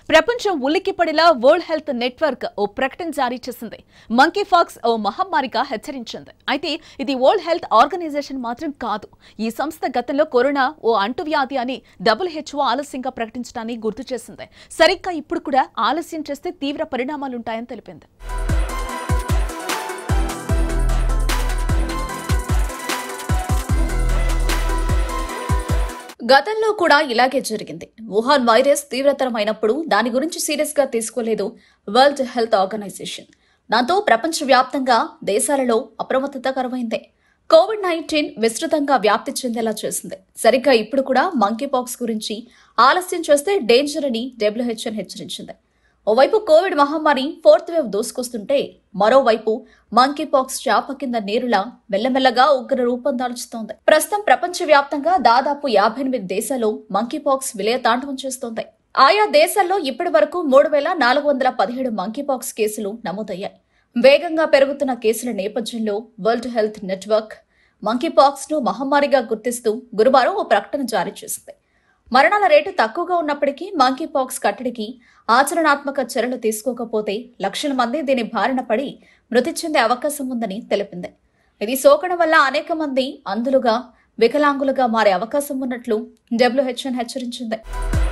ప్రపంచం ఉలిక్కిపడేలా world health network ఓ ప్రకటన జారీ చేసింది మంకీ ఫాక్స్ ఓ మహమ్మారిగా హెచ్చరించింది అయితే ఇది వరల్డ్ హెల్త్ ఆర్గనైజేషన్ మాత్రం కాదు ఈ సంస్థ గతంలో కరోనా ఓ అంటువ్యాధి అని డబ్ల్యూహెచ్ఓ ఆలస్యంగా ప్రకటించడాన్ని గుర్తు చేసింది సరిగ్గా ఇప్పుడు కూడా ఆలస్యం చేస్తే తీవ్ర పరిణామాలుంటాయని తెలిపింది గతంలో కూడా ఇలాగే జరిగింది వుహాన్ వైరస్ తీవ్రతరమైనప్పుడు దాని గురించి సీరియస్ గా తీసుకోలేదు వరల్డ్ హెల్త్ ఆర్గనైజేషన్ దాంతో ప్రపంచవ్యాప్తంగా దేశాలలో అప్రమత్తత కరువైంది కోవిడ్ నైన్టీన్ విస్తృతంగా వ్యాప్తి చెందేలా చేసింది సరిగ్గా ఇప్పుడు కూడా మంకీ పాక్స్ గురించి ఆలస్యం చేస్తే డేంజర్ అని డబ్ల్యూహెచ్ఎన్ హెచ్చరించింది ఓవైపు కోవిడ్ మహమ్మారి ఫోర్త్ వేవ్ దూసుకొస్తుంటే మరోవైపు మంకీ పాక్స్ చాప కింద నీరులా మెల్లమెల్లగా ఉగ్ర రూపం దాల్చుతోంది ప్రస్తుతం ప్రపంచవ్యాప్తంగా దాదాపు యాభై ఎనిమిది దేశాల్లో మంకీ పాక్స్ విలయ తాండవం చేస్తోంది ఆయా దేశాల్లో ఇప్పటి వరకు మూడు వేల నాలుగు వందల పదిహేడు మంకీ పాక్స్ కేసులు నమోదయ్యాయి వేగంగా పెరుగుతున్న కేసుల నేపథ్యంలో world health network monkeypox ను మహమ్మారిగా గుర్తిస్తూ గురువారం ఓ ప్రకటన జారీ చేసింది మరణాల రేటు తక్కువగా ఉన్నప్పటికీ మంకీ పాక్స్ కట్టడికి ఆచరణాత్మక చర్యలు తీసుకోకపోతే లక్షల మంది దీని బారిన పడి మృతి చెందే అవకాశం ఉందని తెలిపింది ఇది సోకడం వల్ల అనేక మంది అందులుగా వికలాంగులుగా మారే అవకాశం ఉన్నట్లు డబ్ల్యూహెచ్ఎన్ హెచ్చరించింది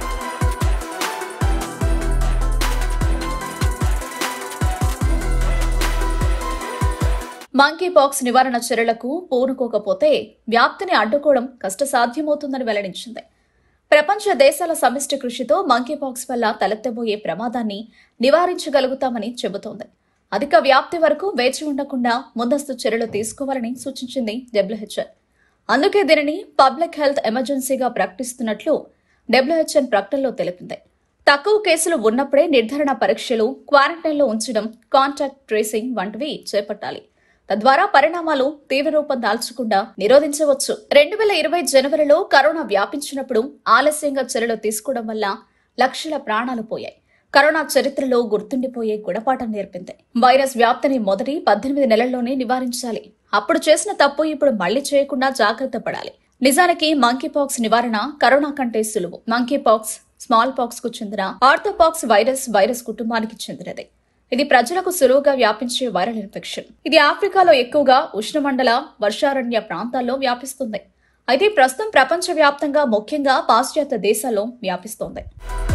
మంకీ పాక్స్ నివారణ చర్యలకు పూనుకోకపోతే వ్యాప్తిని అడ్డుకోవడం కష్టసాధ్యమవుతుందని వెల్లడించింది ప్రపంచ దేశాల సమిష్టి కృషితో మంకీ పాక్స్ వల్ల తలెత్తబోయే ప్రమాదాన్ని నివారించగలుగుతామని చెబుతోంది అధిక వ్యాప్తి వరకు వేచి ఉండకుండా ముందస్తు చర్యలు తీసుకోవాలని సూచించింది డబ్ల్యూహెచ్ఎన్ అందుకే దీనిని పబ్లిక్ హెల్త్ ఎమర్జెన్సీగా ప్రకటిస్తున్నట్లు డబ్ల్యూహెచ్ఎన్ ప్రకటనలో తెలిపింది తక్కువ కేసులు ఉన్నప్పుడే నిర్ధారణ పరీక్షలు క్వారంటైన్లో ఉంచడం కాంటాక్ట్ ట్రేసింగ్ వంటివి చేపట్టాలి తద్వారా పరిణామాలు తీవ్ర రూపం దాల్చకుండా నిరోధించవచ్చు రెండు వేల ఇరవై జనవరిలో కరోనా వ్యాపించినప్పుడు ఆలస్యంగా చర్యలు తీసుకోవడం వల్ల లక్షల ప్రాణాలు పోయాయి కరోనా చరిత్రలో గుర్తుండిపోయే గుణపాఠం నేర్పింది వైరస్ వ్యాప్తిని మొదటి పద్దెనిమిది నెలల్లోనే నివారించాలి అప్పుడు చేసిన తప్పు ఇప్పుడు మళ్లీ చేయకుండా జాగ్రత్త పడాలి నిజానికి మంకీ పాక్స్ నివారణ కరోనా కంటే సులువు మంకీ పాక్స్ స్మాల్ పాక్స్ కు చెందిన ఆర్థోపాక్స్ వైరస్ వైరస్ కుటుంబానికి చెందినది ఇది ప్రజలకు సులువుగా వ్యాపించే వైరల్ ఇన్ఫెక్షన్ ఇది ఆఫ్రికాలో ఎక్కువగా ఉష్ణమండల వర్షారణ్య ప్రాంతాల్లో వ్యాపిస్తుంది అయితే ప్రస్తుతం ప్రపంచవ్యాప్తంగా ముఖ్యంగా పాశ్చాత్య దేశాల్లో వ్యాపిస్తోంది